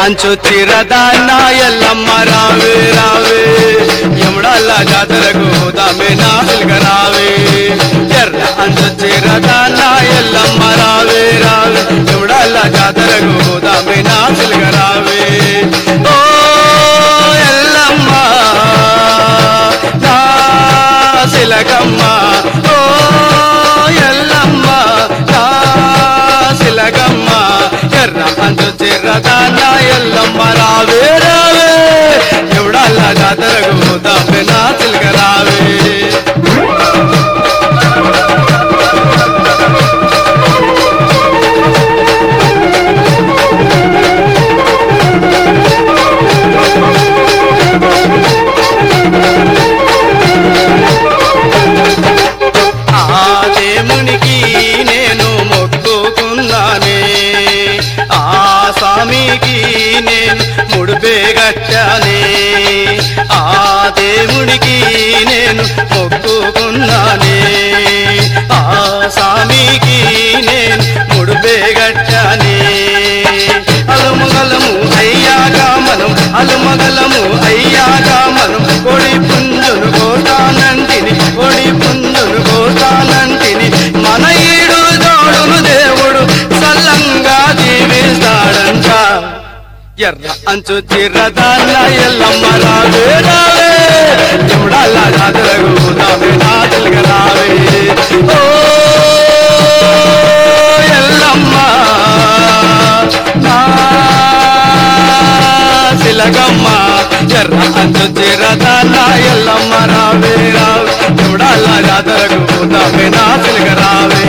అంచు చిరదాన్న ఎల్లమ్మ రావే రావే ఎముడల్ల జాతరకు దామే నాలుగ రావే ఎర్ర అంచు చిరదాన్న ఎల్లమ్మ రావే రావే ఎముడల్ల జాతరకు దామే నాలుగ రావే ఓ ఎల్లమ్మ నా శిలకమ్మ ఓ ఎల్లమ్మ నా శిలకమ్మ ఎర్ర అంచు చిర్రదాన ఎల్లమ్మ రావే రావే ఎవడల్ల జాతరకు దాపే నా చిలక రావే ఆ దేవునికి నేను మొక్కుకున్నానే ఆ స్వామికి నేను ముడిపే గట్టానే ఆ దేవునికి నేను మొక్కుకున్నానే ఆ స్వామికి నేను ముడిపే గట్టానే అలుమగలము అయ్యాక మనం అలుమగలము అయ్యాక మనం కొడి పుంజును కోటానంటిని కొడి పుంజును కోటానంటిని మన ఈడు తోడును దేవుడు సల్లంగా జీవిస్తాడంట ఎర్ర అంచు చిర్రదాన్న ఎల్లమ్మ రావే రావే చూడాల జాతరకు దావే నాదలుగా రావే ఓ ఎల్లమ్మ నా శిలగమ్మ ఎర్ర అంచు చిరదాన్న ఎల్లమ్మ రావే రావే చూడాల జాతరకు దావే నాదలుగా రావే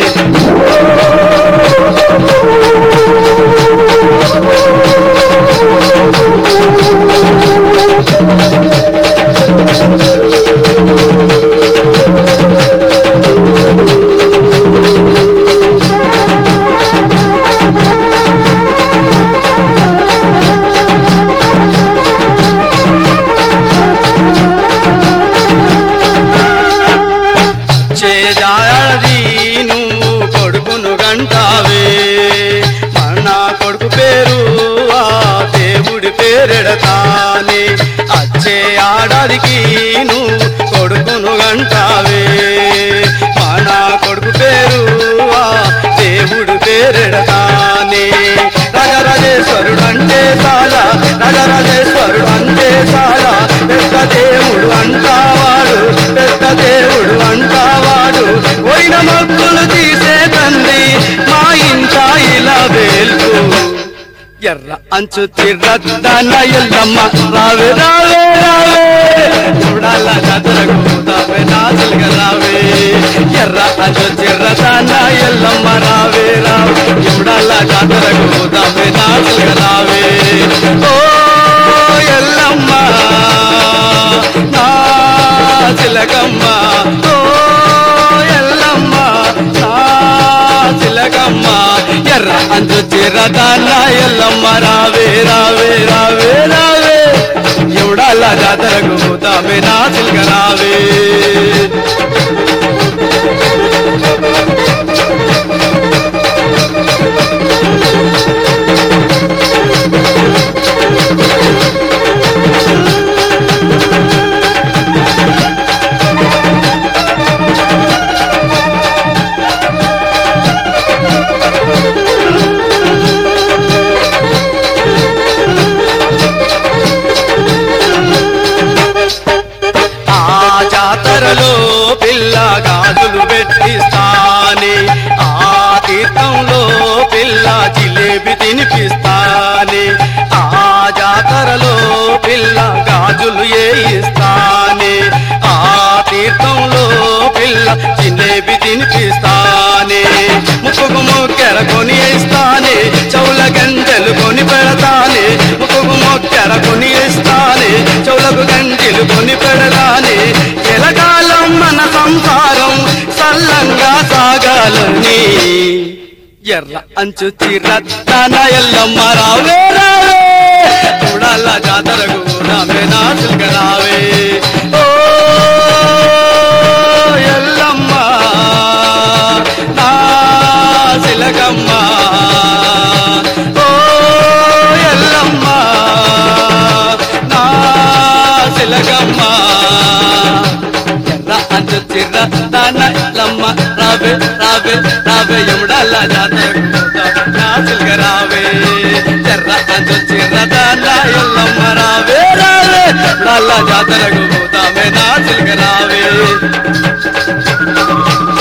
చేజాడి నువ్వు కొడుకును గంటావే మన కొడుకు పేరు ఆ దేవుడి పేరెడతానే అచ్చే ఆడాదికి నువ్వు కొడుకును గంటావే మన కొడుకు పేరు ఆ దేవుడి పేరెడతానే రాజరాజేశ్వరుడు అంటే చాలా రాజరాజేశ్వరుడు అంటే చాలా పెద్ద దేవుడు అంటావాడు పెద్ద దేవుడు అంటావాడు పోయిన మక్కులు తీసే తండ్రి మా ఇంట ఇలా వేల్పు ఎర్ర అంచు తిర్రద్దన ఎల్లమ్మ రావే రావే రావే చూడాల జాతరకు దావే నాజలుగా రావే ఎర్ర అంచు తిర్రదన ఎల్లమ్మ రావే రావే చూడాల జాతరకు దావే నాజలుగా రావే ఓ ఎల్లమ్మ నా చిలకమ్మ ఓ ఎల్లమ్మ నా చిలకమ్మ ఎర్ర అంచు చిరదాన్న ఎల్లమ్మ రావే రావే రావే రావే ఎవడాల జాతరకు దామే నా చిలక రావే ఆ జాతరలో పిల్ల గాజులు పెట్టిస్తానే ఆ తీర్థంలో పిల్ల జిలేబి తినిపిస్తానే ఆ జాతరలో పిల్ల గాజులు వేయిస్తానే ఆ తీర్థంలో పిల్ల జిలేబి తినిపిస్తానే ముక్కుకు ముక్కెర కొని ఇస్తానే చౌల గంటలు కొని పెడతానే ముక్కుకు మొక్కెర కొని ఇస్తానే చౌలకు గంటలు కొని పెడతానే ఎలకాలం మన సంసారం సల్లంగా సాగాలని ఎర్ర అంచు చిరత్తన ఎల్లమ్మ రావే రావే చూడాల జాతరకు రావే నాచులుగా రావే ఓ ఎల్లమ్మ నా శిలకమ్మ ఓ ఎల్లమ్మ రావే రావే ఎముడల్ల జాతరకు పోతామే నా చిలక రావే చెర్ర అంచొచ్చి రథాన్న ఎల్లమ్మ రావే రావే ఎముడల్ల జాతరకు పోతామే నా చిలక రావే